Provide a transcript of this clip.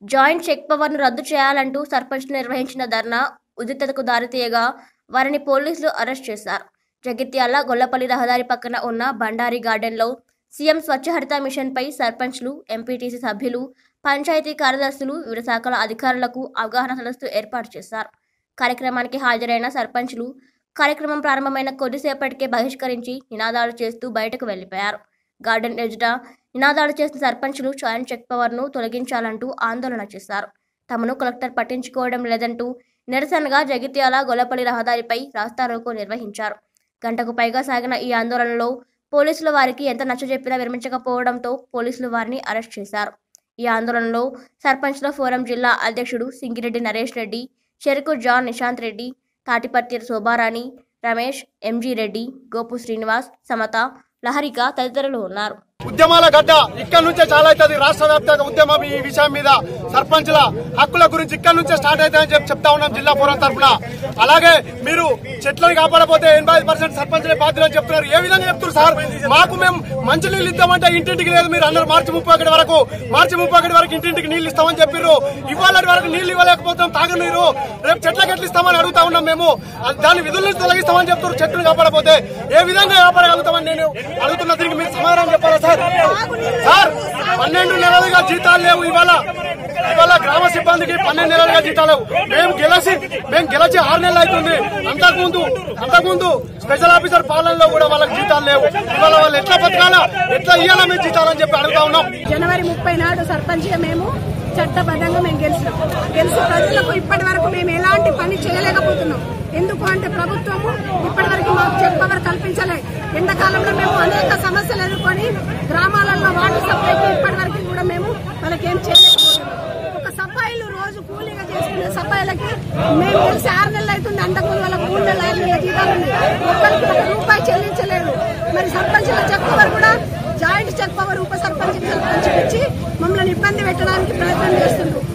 joint check పవర్ను రద్దు చేయాలంటూ సర్పంచ్ నిర్వహించిన ధర్నా ఉద్రిక్తతకు దారితీయగా వారిని పోలీసులు అరెస్ట్ చేశారు జగిత్యాల గొల్లపల్లి రహదారి పక్కన ఉన్న బండారి గార్డెన్లో సీఎం స్వచ్ఛ హరిత మిషన్పై సర్పంచ్లు ఎంపీటీసీ సభ్యులు పంచాయతీ కార్యదర్శులు వివిధ శాఖల అధికారులకు అవగాహన సదస్సు ఏర్పాటు చేశారు కార్యక్రమానికి హాజరైన సర్పంచ్లు కార్యక్రమం ప్రారంభమైన కొద్దిసేపటికే బహిష్కరించి నినాదాలు చేస్తూ బయటకు వెళ్లిపోయారు గార్డెన్ ఎదుట నినాదాలు చేసిన సర్పంచ్లు జాయింట్ చెక్ పవర్ను తొలగించాలంటూ ఆందోళన చేశారు తమను కలెక్టర్ పట్టించుకోవడం లేదంటూ నిరసనగా జగిత్యాల గొల్లపల్లి రహదారిపై రాస్తారోకో నిర్వహించారు గంటకు పైగా సాగిన ఈ ఆందోళనలో పోలీసులు వారికి ఎంత నచ్చజెప్పినా విరమించకపోవడంతో పోలీసులు వారిని అరెస్ట్ చేశారు ఈ ఆందోళనలో సర్పంచ్ల ఫోరం జిల్లా అధ్యక్షుడు సింగిరెడ్డి నరేష్ రెడ్డి చెరుకు జాన్ నిశాంత్ రెడ్డి తాటిపత్తి శోభారాణి రమేష్ ఎంజీ రెడ్డి గోపు శ్రీనివాస్ సమత లహరిక తదితరులు ఉన్నారు ఉద్యమాల గడ్డ ఇక్కడ నుంచే చాలా అవుతుంది రాష్ట్ర వ్యాప్తంగా ఉద్యమం ఈ విషయం మీద సర్పంచ్ల హక్కుల గురించి ఇక్కడ నుంచే స్టార్ట్ అవుతాయని చెప్పి చెప్తా ఉన్నాం జిల్లా ఫోరం తరఫున అలాగే మీరు చెట్లను కాపాడపోతే ఎనభై పర్సెంట్ సర్పంచ్లే బాధ్యులు అని చెప్తున్నారు ఏ విధంగా చెప్తున్నారు సార్ మాకు మేము మంచి నీళ్ళు ఇస్తామంటే ఇంటింటికి లేదు మీరు అన్నారు మార్చి ముప్పై ఒకటి వరకు మార్చి ముప్పై ఒకటి వరకు ఇంటింటికి నీళ్ళు ఇస్తామని చెప్పారు ఇవాళ వరకు నీళ్ళు ఇవ్వలేకపోతున్నాం తాగనీరు రేపు చెట్లకి ఎట్లా ఇస్తామని అడుగుతా ఉన్నాం మేము అది దాని విధుల నుంచి తొలగిస్తామని చెప్తారు చెట్లను కాపాడపోతే ఏ విధంగా కాపాడగలుగుతామని నేను అడుగుతున్న దీనికి మీరు సమాధానం చెప్పాలా సార్ సార్ పన్నెండు నెలలుగా జీతాలు లేవు ఇవాళ ఇవాళ గ్రామ సిబ్బందికి పన్నెండు నెలలుగా జీతాలు లేవు మేము గెలిచి మేము గెలిచి ఆరు నెలలు అవుతుంది అంతకుముందు అంతకుముందు స్పెషల్ ఆఫీసర్ పాలనలో కూడా వాళ్ళకి జీతాలు లేవు ఇవాళ వాళ్ళు ఎట్లా బతకాలా ఎట్లా ఇయ్యాలా మేము జీతాలని చెప్పి అడుగుతా ఉన్నాం జనవరి ముప్పై నాడు సర్పంచ్గా మేము చట్టబద్ధంగా మేము గెలిచినాం గెలిచి ప్రజలకు ఇప్పటి వరకు మేము ఎలాంటి పని చేయలేకపోతున్నాం ఎందుకు అంటే ప్రభుత్వము ఇప్పటి వరకు మాకు చెక్ పవర్ కల్పించలే ఎండాకాలంలో మేము అనేక సమస్యలు ఎదుర్కొని గ్రామాలలో వాటర్ సప్లైకి ఇప్పటి వరకు కూడా మేము వాళ్ళకి ఏం చేయలేకపోతున్నాం ఒక సఫాయిలు రోజు కూలీగా చేసుకునే సఫాయిలకి మేము తెలిసి ఆరు నెలలు అవుతుంది అంతకుముందు వాళ్ళకి మూడు నెలలు ఐదు నెలల జీతాలు ఉన్నాయి ఒక్కరికి ఒక రూపాయి చెల్లించలేదు మరి సర్పంచ్ల చెక్ పవర్ కూడా జాయింట్ చెక్ పవర్ ఉప సర్పంచ్ సర్పంచ్ ఇచ్చి మమ్మల్ని ఇబ్బంది పెట్టడానికి ప్రయత్నం చేస్తుండ్రు